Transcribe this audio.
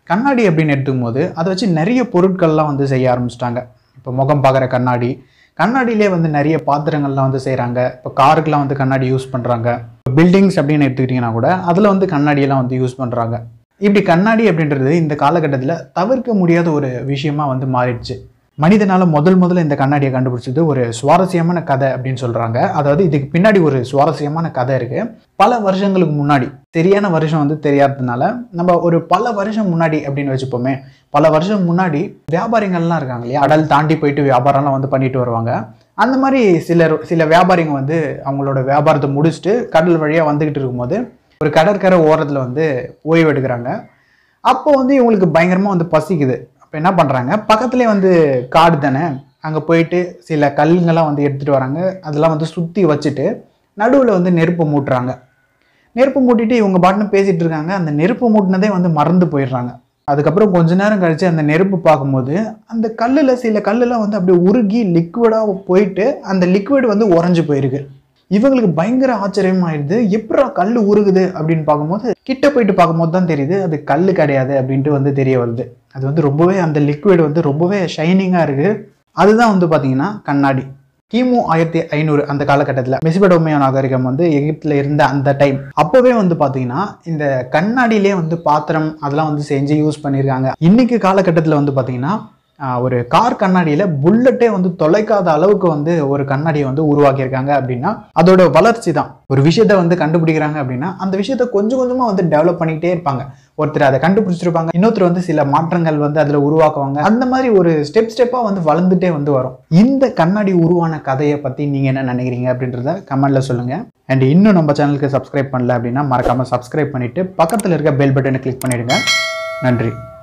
கண்ணாடி அப்படின்னு எடுத்துக்கும் போது அதை வச்சு நிறைய பொருட்கள்லாம் வந்து செய்ய ஆரம்பிச்சிட்டாங்க இப்போ முகம் பார்க்குற கண்ணாடி கண்ணாடியிலே வந்து நிறைய பாத்திரங்கள்லாம் வந்து செய்கிறாங்க இப்போ காருக்கெலாம் வந்து கண்ணாடி யூஸ் பண்ணுறாங்க பில்டிங்ஸ் அப்படின்னு எடுத்துக்கிட்டிங்கன்னா கூட அதில் வந்து கண்ணாடியெல்லாம் வந்து யூஸ் பண்ணுறாங்க இப்படி கண்ணாடி அப்படின்றது இந்த காலகட்டத்தில் தவிர்க்க முடியாத ஒரு விஷயமா வந்து மாறிடுச்சு மனிதனால முதல் முதல்ல இந்த கண்ணாடியை கண்டுபிடிச்சது ஒரு சுவாரஸ்யமான கதை அப்படின்னு சொல்றாங்க அதாவது இதுக்கு பின்னாடி ஒரு சுவாரஸ்யமான கதை இருக்கு பல வருஷங்களுக்கு முன்னாடி சரியான வருஷம் வந்து தெரியாததுனால நம்ம ஒரு பல வருஷம் முன்னாடி அப்படின்னு வச்சுப்போமே பல வருஷம் முன்னாடி வியாபாரிகள்லாம் இருக்காங்க இல்லையா கடல் தாண்டி போயிட்டு வியாபாரம்லாம் வந்து பண்ணிட்டு வருவாங்க அந்த மாதிரி சிலர் சில வியாபாரிங்க வந்து அவங்களோட வியாபாரத்தை முடிச்சுட்டு கடல் வழியாக வந்துக்கிட்டு இருக்கும்போது ஒரு கடற்கரை ஓரத்தில் வந்து ஓய்வு எடுக்கிறாங்க அப்போ வந்து இவங்களுக்கு பயங்கரமாக வந்து பசிக்குது அப்போ என்ன பண்ணுறாங்க பக்கத்துலேயே வந்து காடு தானே அங்கே போயிட்டு சில கல்லுங்கெல்லாம் வந்து எடுத்துகிட்டு வராங்க அதெல்லாம் வந்து சுற்றி வச்சுட்டு நடுவில் வந்து நெருப்பு மூட்டுறாங்க நெருப்பு மூட்டிட்டு இவங்க பாட்டுன்னு பேசிகிட்டு இருக்காங்க அந்த நெருப்பு மூட்டினதே வந்து மறந்து போயிடுறாங்க அதுக்கப்புறம் கொஞ்ச நேரம் கழிச்சு அந்த நெருப்பு பார்க்கும்போது அந்த கல்லில் சில கல்லெல்லாம் வந்து அப்படியே உருகி லிக்விடாக போயிட்டு அந்த லிக்விட் வந்து உறைஞ்சு போயிருக்கு இவங்களுக்கு பயங்கர ஆச்சரியமாயிடுது எப்படா கல் உருகுது அப்படின்னு பார்க்கும்போது கிட்ட போயிட்டு பார்க்கும்போது தான் தெரியுது அது கல் கிடையாது அப்படின்ட்டு வந்து தெரிய வருது அது வந்து ரொம்பவே அந்த லிக்விட் வந்து ரொம்பவே ஷைனிங்காக இருக்குது அதுதான் வந்து பார்த்தீங்கன்னா கண்ணாடி கிமு ஆயிரத்தி ஐநூறு அந்த காலகட்டத்தில் மெசிபடோமியா நாகரிகம் வந்து எகிப்தில் இருந்த அந்த டைம் அப்போவே வந்து பார்த்தீங்கன்னா இந்த கண்ணாடியிலே வந்து பாத்திரம் அதெல்லாம் வந்து செஞ்சு யூஸ் பண்ணியிருக்காங்க இன்னைக்கு காலகட்டத்தில் வந்து பார்த்தீங்கன்னா ஆஹ், ஒரு கார் கண்ணாடியில் புல்லட்டே வந்து தொலைக்காத அளவுக்கு வந்து ஒரு கண்ணாடியை வந்து உருவாக்கியிருக்காங்க அப்படின்னா அதோட வளர்ச்சி தான் ஒரு விஷயத்த வந்து கண்டுபிடிக்கிறாங்க அப்படின்னா அந்த விஷயத்த கொஞ்சம் கொஞ்சமாக வந்து டெவலப் பண்ணிக்கிட்டே இருப்பாங்க ஒருத்தர் அதை கண்டுபிடிச்சிருப்பாங்க இன்னொருத்தர் வந்து சில மாற்றங்கள் வந்து அதில் உருவாக்குவாங்க அந்த மாதிரி ஒரு ஸ்டெப் ஸ்டெப்பாக வந்து வளர்ந்துட்டே வந்து வரும் இந்த கண்ணாடி உருவான கதையை பற்றி நீங்கள் என்ன நினைக்கிறீங்க அப்படின்றத கமெண்ட்ல சொல்லுங்கள் அண்ட் இன்னும் நம்ம சேனலுக்கு சப்ஸ்கிரைப் பண்ணல அப்படின்னா மறக்காமல் சப்ஸ்கிரைப் பண்ணிவிட்டு பக்கத்தில் இருக்க பெல் பட்டனை கிளிக் பண்ணிடுங்க நன்றி